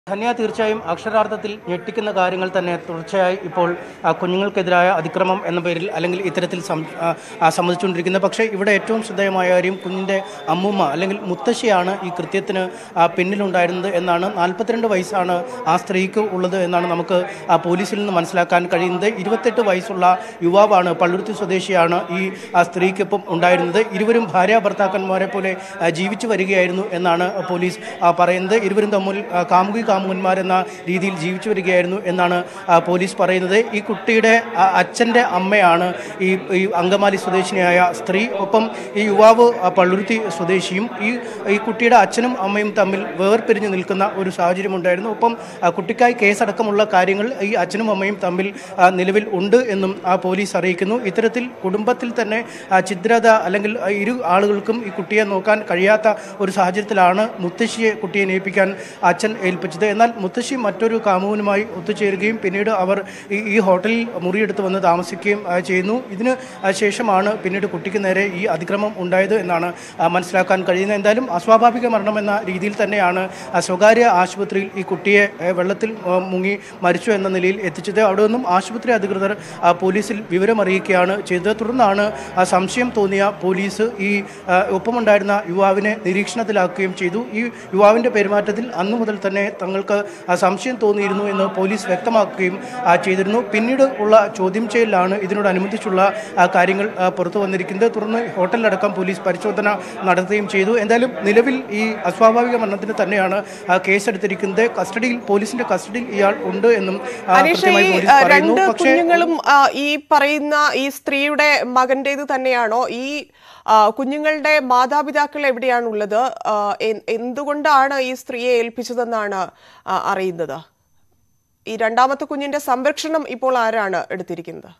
ധന്യ തീർച്ചയായും അക്ഷരാർത്ഥത്തിൽ ഞെട്ടിക്കുന്ന കാര്യങ്ങൾ തന്നെ തുടർച്ചയായി ഇപ്പോൾ ആ, കുഞ്ഞുങ്ങൾക്കെതിരായ അതിക്രമം എന്ന പേരിൽ അല്ലെങ്കിൽ ഇത്തരത്തിൽ സം- ആ, ആ, സമ്മതിച്ചുകൊണ്ടിരിക്കുന്നത് പക്ഷേ ഇവിടെ ഏറ്റവും ശ്രദ്ധേയമായ കാര്യം കുഞ്ഞിൻ്റെ അമ്മൂമ്മ അല്ലെങ്കിൽ മുത്തശ്ശിയാണ് ഈ കൃത്യത്തിന് ആ, പിന്നിലുണ്ടായിരുന്നത് എന്നാണ് നാൽപ്പത്തിരണ്ട് വയസ്സാണ് ആ സ്ത്രീക്ക് ഉള്ളത് എന്നാണ് നമുക്ക് ആ, പോലീസിൽ നിന്ന് മനസ്സിലാക്കാൻ കഴിയുന്നത് ഇരുപത്തെട്ട് വയസ്സുള്ള യുവാവാണ് പള്ളുരുത്തി സ്വദേശിയാണ് ഈ ആ, സ്ത്രീക്കൊപ്പം ഉണ്ടായിരുന്നത് ഇരുവരും ഭാര്യ ഭർത്താക്കന്മാരെ പോലെ ആ, ജീവിച്ചു വരികയായിരുന്നു എന്നാണ് പോലീസ് ആ, പറയുന്നത് ഇരുവരും തമ്മിൽ ആ, കാമുകി കാമുകന്മാരെന്ന രീതിയിൽ ജീവിച്ചു വരികയായിരുന്നു എന്നാണ് ആ, പോലീസ് പറയുന്നത് ഈ കുട്ടിയുടെ ആ, അച്ഛൻ്റെ അമ്മയാണ് ഈ ഈ അങ്കമാലി സ്വദേശിനിയായ സ്ത്രീ ഒപ്പം ഈ യുവാവ് ആ, പള്ളുരുത്തി സ്വദേശിയും ഈ ഈ കുട്ടിയുടെ അച്ഛനും അമ്മയും തമ്മിൽ വേർപിരിഞ്ഞ് നിൽക്കുന്ന ഒരു സാഹചര്യമുണ്ടായിരുന്നു ഒപ്പം ആ, കുട്ടിക്കായി കേസടക്കമുള്ള കാര്യങ്ങൾ ഈ അച്ഛനും അമ്മയും തമ്മിൽ ആ, നിലവിൽ ഉണ്ട് എന്നും ആ, പോലീസ് അറിയിക്കുന്നു ഇത്തരത്തിൽ കുടുംബത്തിൽ തന്നെ ആ, ഛിദ്രത അല്ലെങ്കിൽ ആ, ഇരു ആളുകൾക്കും ഈ കുട്ടിയെ നോക്കാൻ കഴിയാത്ത ഒരു സാഹചര്യത്തിലാണ് മുത്തശ്ശിയെ കുട്ടിയെ ഏൽപ്പിക്കാൻ അച്ഛൻ ഏൽപ്പിച്ചത് എന്നാൽ മുത്തശ്ശി മറ്റൊരു കാമുവിനുമായി ഒത്തുചേരുകയും പിന്നീട് അവർ ഈ ഈ ഹോട്ടലിൽ മുറിയെടുത്ത് വന്ന് താമസിക്കുകയും ആ, ചെയ്യുന്നു ഇതിന് ആ, ശേഷമാണ് പിന്നീട് കുട്ടിക്ക് നേരെ ഈ അതിക്രമം ഉണ്ടായത് എന്നാണ് ആ, മനസ്സിലാക്കാൻ കഴിയുന്നത് എന്തായാലും അസ്വാഭാവിക മരണം എന്ന രീതിയിൽ തന്നെയാണ് ആ, സ്വകാര്യ ആശുപത്രിയിൽ ഈ കുട്ടിയെ ഏ, വെള്ളത്തിൽ ആ, മുങ്ങി മരിച്ചു എന്ന നിലയിൽ എത്തിച്ചത് അവിടെ നിന്നും ആശുപത്രി അധികൃതർ ആ, പോലീസിൽ വിവരമറിയിക്കുകയാണ് ചെയ്തത് തുടർന്നാണ് ആ, സംശയം തോന്നിയ പോലീസ് ഈ ആ, ഒപ്പമുണ്ടായിരുന്ന യുവാവിനെ നിരീക്ഷണത്തിലാക്കുകയും ചെയ്തു ഈ യുവാവിൻ്റെ പെരുമാറ്റത്തിൽ അന്നു മുതൽ തന്നെ തങ്ങൾക്ക് ആ, സംശയം തോന്നിയിരുന്നു എന്ന് പോലീസ് വ്യക്തമാക്കുകയും ആ, ചെയ്തിരുന്നു പിന്നീട് ഉള്ള ചോദ്യം ചെയ്യലിലാണ് ഇതിനോടനുബന്ധിച്ചുള്ള ആ, കാര്യങ്ങൾ ആ, പുറത്തു വന്നിരിക്കുന്നത് തുടർന്ന് ഹോട്ടലിലടക്കം പോലീസ് പരിശോധന നടത്തുകയും ചെയ്തു എന്തായാലും നിലവിൽ ഈ അസ്വാഭാവിക മരണത്തിന് തന്നെയാണ് ആ, കേസെടുത്തിരിക്കുന്നത് കസ്റ്റഡിയിൽ പോലീസിന്റെ കസ്റ്റഡിയിൽ ഇയാൾ ഉണ്ട് എന്നും ആ, അനീഷ കൃത്യമായി ഈ പോലീസ് ആ, പറയുന്നു രണ്ട് പക്ഷേ കുഞ്ഞുങ്ങളും ആ, ഈ പറയുന്ന ഈ സ്ത്രീയുടെ മകന്റേത് തന്നെയാണോ ഈ ആ, കുഞ്ഞുങ്ങളുടെ മാതാപിതാക്കൾ എവിടെയാണുള്ളത് ആ, എ- എന്തുകൊണ്ടാണ് ഈ സ്ത്രീയെ ഏൽപ്പിച്ചതെന്നാണ് ആ, അറിയുന്നത് ഈ രണ്ടാമത്തെ കുഞ്ഞിന്റെ സംരക്ഷണം ഇപ്പോൾ ആരാണ് എടുത്തിരിക്കുന്നത്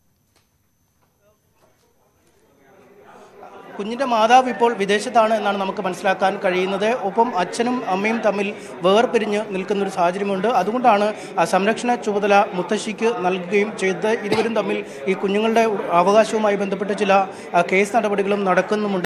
കുഞ്ഞിന്റെ മാതാവ് ഇപ്പോൾ വിദേശത്താണ് എന്നാണ് നമുക്ക് മനസ്സിലാക്കാൻ കഴിയുന്നത് ഒപ്പം അച്ഛനും അമ്മയും തമ്മിൽ വേർപിരിഞ്ഞ് നിൽക്കുന്ന ഒരു സാഹചര്യമുണ്ട് അതുകൊണ്ടാണ് ആ സംരക്ഷണ ചുമതല മുത്തശ്ശിക്ക് നൽകുകയും ചെയ്തത് ഇരുവരും തമ്മിൽ ഈ കുഞ്ഞുങ്ങളുടെ അവകാശവുമായി ബന്ധപ്പെട്ട് ചില ആ, കേസ് നടപടികളും നടക്കുന്നുമുണ്ട്